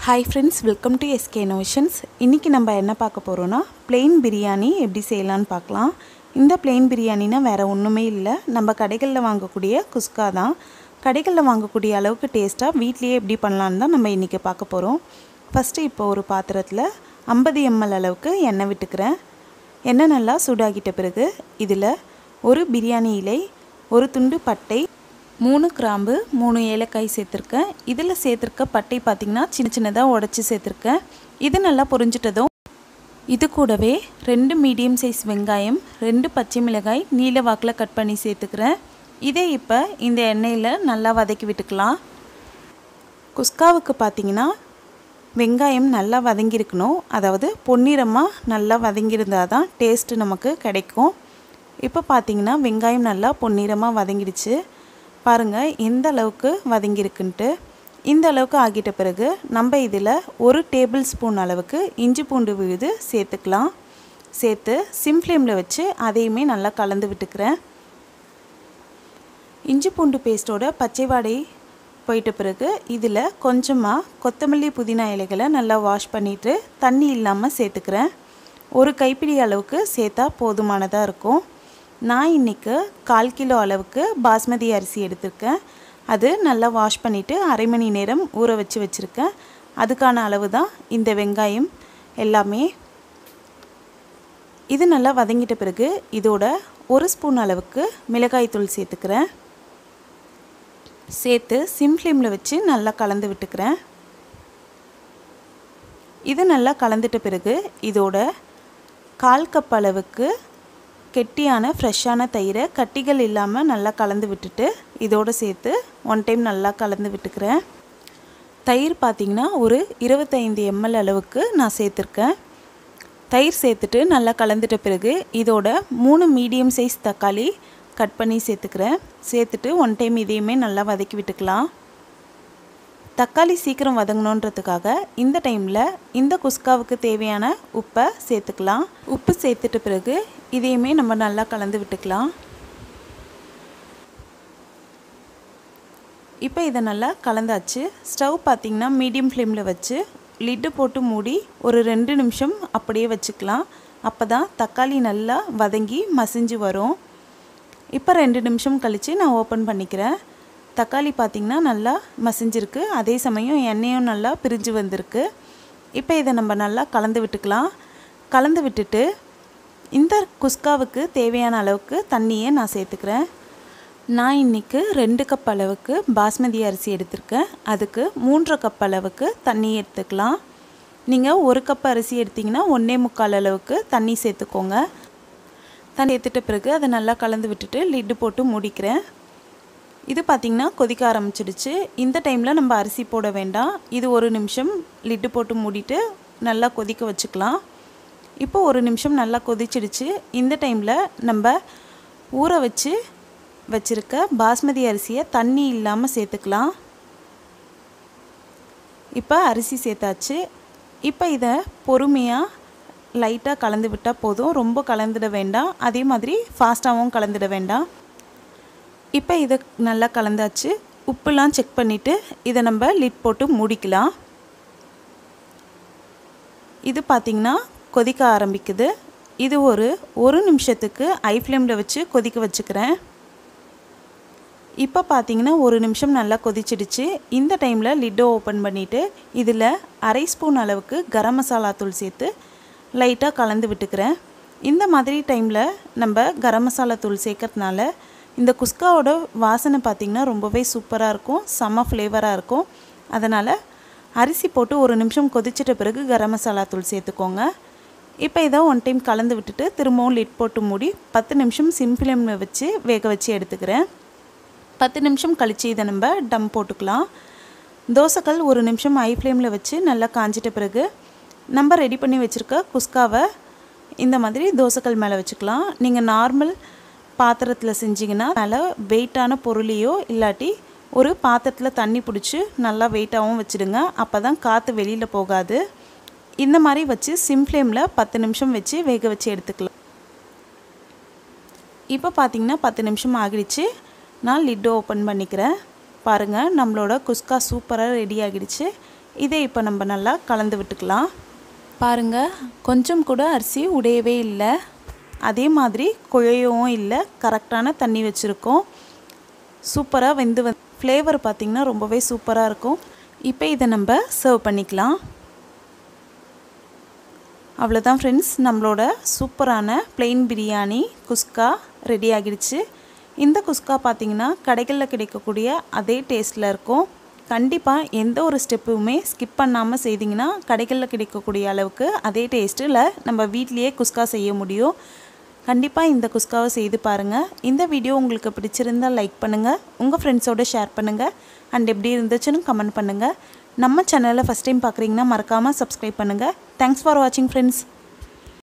hi friends welcome to SK Notions இன்றைக்கி நம்ம என்ன பார்க்க போகிறோன்னா plain பிரியாணி எப்படி செய்யலான்னு பார்க்கலாம் இந்த plain பிரியாணினா வேறு ஒன்றுமே இல்லை நம்ம கடைகளில் வாங்கக்கூடிய குஸ்கா தான் கடைகளில் வாங்கக்கூடிய அளவுக்கு டேஸ்ட்டாக வீட்லேயே எப்படி பண்ணலான்னு தான் நம்ம இன்றைக்கி பார்க்க போகிறோம் ஃபஸ்ட்டு இப்போ ஒரு பாத்திரத்தில் ஐம்பது எம்எல் அளவுக்கு எண்ணெய் விட்டுக்கிறேன் எண்ணெய் நல்லா சூடாகிட்ட பிறகு இதில் ஒரு பிரியாணி இலை ஒரு துண்டு பட்டை மூணு கிராம்பு மூணு ஏலக்காய் சேர்த்துருக்கேன் இதில் சேர்த்துருக்க பட்டை பார்த்திங்கன்னா சின்ன சின்னதாக உடச்சி சேர்த்துருக்கேன் இது நல்லா பொரிஞ்சிட்டதும் இது கூடவே ரெண்டு மீடியம் சைஸ் வெங்காயம் ரெண்டு பச்சை மிளகாய் நீல வாக்கில் கட் பண்ணி சேர்த்துக்கிறேன் இதை இப்போ இந்த எண்ணெயில் நல்லா வதக்கி விட்டுக்கலாம் குஸ்காவுக்கு பார்த்திங்கன்னா வெங்காயம் நல்லா வதங்கியிருக்கணும் அதாவது பொன்னிறமாக நல்லா வதங்கியிருந்தால் தான் டேஸ்ட்டு நமக்கு கிடைக்கும் இப்போ பார்த்தீங்கன்னா வெங்காயம் நல்லா பொன்னிறமாக வதங்கிடுச்சு பாருங்கள் எந்த அளவுக்கு வதங்கியிருக்குன்ட்டு இந்த அளவுக்கு ஆகிட்ட பிறகு நம்ம இதில் ஒரு டேபிள் ஸ்பூன் அளவுக்கு இஞ்சி பூண்டு விழுது சேர்த்துக்கலாம் சேர்த்து சிம் ஃப்ளேமில் வச்சு அதையுமே நல்லா கலந்து விட்டுக்கிறேன் இஞ்சி பூண்டு பேஸ்ட்டோட பச்சை வாடை போயிட்ட பிறகு இதில் கொஞ்சமாக கொத்தமல்லி புதினா இலைகளை நல்லா வாஷ் பண்ணிவிட்டு தண்ணி இல்லாமல் சேர்த்துக்கிறேன் ஒரு கைப்பிடி அளவுக்கு சேர்த்தா போதுமானதாக இருக்கும் நான் இன்றைக்கி கால் கிலோ அளவுக்கு பாஸ்மதி அரிசி எடுத்திருக்கேன் அது நல்லா வாஷ் பண்ணிவிட்டு அரை மணி நேரம் ஊற வச்சு வச்சுருக்கேன் அதுக்கான அளவு தான் இந்த வெங்காயம் எல்லாமே இது நல்லா வதங்கிட்ட பிறகு இதோட ஒரு ஸ்பூன் அளவுக்கு மிளகாய் தூள் சேர்த்துக்கிறேன் சேர்த்து சிம் ஃப்ளேமில் வச்சு நல்லா கலந்து விட்டுக்கிறேன் இது நல்லா கலந்துட்ட பிறகு இதோட கால் கப் அளவுக்கு கெட்டியான ஃப்ரெஷ்ஷான தயிரை கட்டிகள் இல்லாமல் நல்லா கலந்து விட்டுட்டு இதோடு சேர்த்து ஒன் டைம் நல்லா கலந்து விட்டுக்கிறேன் தயிர் பார்த்திங்கன்னா ஒரு இருபத்தைந்து எம்எல் அளவுக்கு நான் சேர்த்துருக்கேன் தயிர் சேர்த்துட்டு நல்லா கலந்துட்ட பிறகு இதோட மூணு மீடியம் சைஸ் தக்காளி கட் பண்ணி சேர்த்துக்கிறேன் சேர்த்துட்டு ஒன் டைம் இதையுமே நல்லா வதக்கி விட்டுக்கலாம் தக்காளி சீக்கிரம் வதங்கணுன்றதுக்காக இந்த டைமில் இந்த குஸ்காவுக்கு தேவையான உப்பை சேர்த்துக்கலாம் உப்பு சேர்த்துட்ட பிறகு இதையுமே நம்ம நல்லா கலந்து விட்டுக்கலாம் இப்போ இதை நல்லா கலந்தாச்சு ஸ்டவ் பார்த்திங்கன்னா மீடியம் ஃப்ளேமில் வச்சு லிட்டு போட்டு மூடி ஒரு ரெண்டு நிமிஷம் அப்படியே வச்சுக்கலாம் அப்போ தான் தக்காளி நல்லா வதங்கி மசிஞ்சு வரும் இப்போ ரெண்டு நிமிஷம் கழித்து நான் ஓப்பன் பண்ணிக்கிறேன் தக்காளி பார்த்திங்கன்னா நல்லா மசிஞ்சிருக்கு அதே சமயம் எண்ணெயும் நல்லா பிரிஞ்சு வந்திருக்கு இப்போ இதை நம்ம நல்லா கலந்து விட்டுக்கலாம் கலந்து விட்டுட்டு இந்த குஸ்காவுக்கு தேவையான அளவுக்கு தண்ணியை நான் சேர்த்துக்கிறேன் நான் இன்றைக்கி ரெண்டு கப் அளவுக்கு பாஸ்மதி அரிசி எடுத்திருக்கேன் அதுக்கு மூன்றரை கப் அளவுக்கு தண்ணி எடுத்துக்கலாம் நீங்கள் ஒரு கப் அரிசி எடுத்திங்கன்னா ஒன்றே முக்கால் அளவுக்கு தண்ணி சேர்த்துக்கோங்க தண்ணி ஏற்றுட்ட பிறகு அதை நல்லா கலந்து விட்டுட்டு லிட்டு போட்டு மூடிக்கிறேன் இது பார்த்திங்கன்னா கொதிக்க ஆரம்பிச்சிடுச்சு இந்த டைமில் நம்ம அரிசி போட வேண்டாம் இது ஒரு நிமிஷம் லிட்டு போட்டு மூடிட்டு நல்லா கொதிக்க வச்சுக்கலாம் இப்போ ஒரு நிமிஷம் நல்லா கொதிச்சிடுச்சு இந்த டைமில் நம்ம ஊற வச்சு வச்சுருக்க பாஸ்மதி அரிசியை தண்ணி இல்லாமல் சேர்த்துக்கலாம் இப்போ அரிசி சேர்த்தாச்சு இப்போ இதை பொறுமையாக லைட்டாக கலந்து விட்டால் போதும் ரொம்ப கலந்துட வேண்டாம் அதே மாதிரி ஃபாஸ்ட்டாகவும் கலந்துட வேண்டாம் இப்போ இதை நல்லா கலந்தாச்சு உப்புலாம் செக் பண்ணிவிட்டு இதை நம்ம லிட் போட்டு மூடிக்கலாம் இது பார்த்திங்கன்னா கொதிக்க ஆரம்பிக்குது இது ஒரு ஒரு நிமிஷத்துக்கு ஐ ஃப்ளேமில் வச்சு கொதிக்க வச்சுக்கிறேன் இப்போ பார்த்தீங்கன்னா ஒரு நிமிஷம் நல்லா கொதிச்சிடுச்சு இந்த டைமில் லிட்டோ ஓப்பன் பண்ணிவிட்டு இதில் அரை ஸ்பூன் அளவுக்கு கரம் மசாலா தூள் சேர்த்து லைட்டாக கலந்து விட்டுக்கிறேன் இந்த மாதிரி டைமில் நம்ம கரம் மசாலா தூள் சேர்க்கறதுனால இந்த குஸ்காவோட வாசனை பார்த்திங்கன்னா ரொம்பவே சூப்பராக இருக்கும் செம்ம ஃப்ளேவராக இருக்கும் அதனால் அரிசி போட்டு ஒரு நிமிஷம் கொதிச்சிட்ட பிறகு கரம் மசாலா தூள் சேர்த்துக்கோங்க இப்போ இதை ஒன் டைம் கலந்து விட்டுட்டு திரும்பவும் லிட் போட்டு மூடி பத்து நிமிஷம் சிம் ஃப்ளேமில் வச்சு வேக வச்சு எடுத்துக்கிறேன் பத்து நிமிஷம் கழித்து இதை நம்ம டம் போட்டுக்கலாம் தோசைக்கல் ஒரு நிமிஷம் ஐ ஃப்ளேமில் வச்சு நல்லா காஞ்சிட்ட பிறகு நம்ம ரெடி பண்ணி வச்சுருக்க குஸ்காவை இந்த மாதிரி தோசைக்கல் மேலே வச்சுக்கலாம் நீங்கள் நார்மல் பாத்திரத்தில் செஞ்சிங்கன்னா மேலே வெயிட்டான பொருளையோ இல்லாட்டி ஒரு பாத்திரத்தில் தண்ணி பிடிச்சி நல்லா வெயிட்டாகவும் வச்சுடுங்க அப்போ தான் காற்று வெளியில் போகாது இந்த மாதிரி வச்சு சிம் ஃப்ளேமில் பத்து நிமிஷம் வச்சு வேக வச்சு எடுத்துக்கலாம் இப்போ பார்த்திங்கன்னா பத்து நிமிஷம் ஆகிடுச்சு நான் லிட்டோ ஓப்பன் பண்ணிக்கிறேன் பாருங்கள் நம்மளோட குஸ்கா சூப்பராக ரெடி ஆகிடுச்சு இதை இப்போ நம்ம நல்லா கலந்து விட்டுக்கலாம் பாருங்கள் கொஞ்சம் கூட அரிசி உடையவே இல்லை அதே மாதிரி குழையவும் இல்லை கரெக்டான தண்ணி வச்சுருக்கோம் சூப்பராக வெந்து வந் ஃப்ளேவர் பார்த்திங்கன்னா ரொம்பவே சூப்பராக இருக்கும் இப்போ இதை நம்ம சர்வ் பண்ணிக்கலாம் அவ்வளோதான் ஃப்ரெண்ட்ஸ் நம்மளோட சூப்பரான பிளெயின் பிரியாணி குஸ்கா ரெடி ஆகிடுச்சு இந்த குஸ்கா பார்த்திங்கன்னா கடைகளில் கிடைக்கக்கூடிய அதே டேஸ்ட்டில் இருக்கும் கண்டிப்பாக எந்த ஒரு ஸ்டெப்புமே ஸ்கிப் பண்ணாமல் செய்திங்கன்னா கடைகளில் கிடைக்கக்கூடிய அளவுக்கு அதே டேஸ்ட்டில் நம்ம வீட்லேயே குஸ்கா செய்ய முடியும் கண்டிப்பாக இந்த குஸ்காவை செய்து பாருங்கள் இந்த வீடியோ உங்களுக்கு பிடிச்சிருந்தால் லைக் பண்ணுங்கள் உங்கள் ஃப்ரெண்ட்ஸோடு ஷேர் பண்ணுங்கள் அண்ட் எப்படி இருந்துச்சுன்னு கமெண்ட் பண்ணுங்கள் நம்ம சேனலை ஃபஸ்ட் டைம் பார்க்குறீங்கன்னா மறக்காமல் சப்ஸ்கிரைப் பண்ணுங்கள் தேங்க்ஸ் ஃபார் வாட்சிங் ஃப்ரெண்ட்ஸ்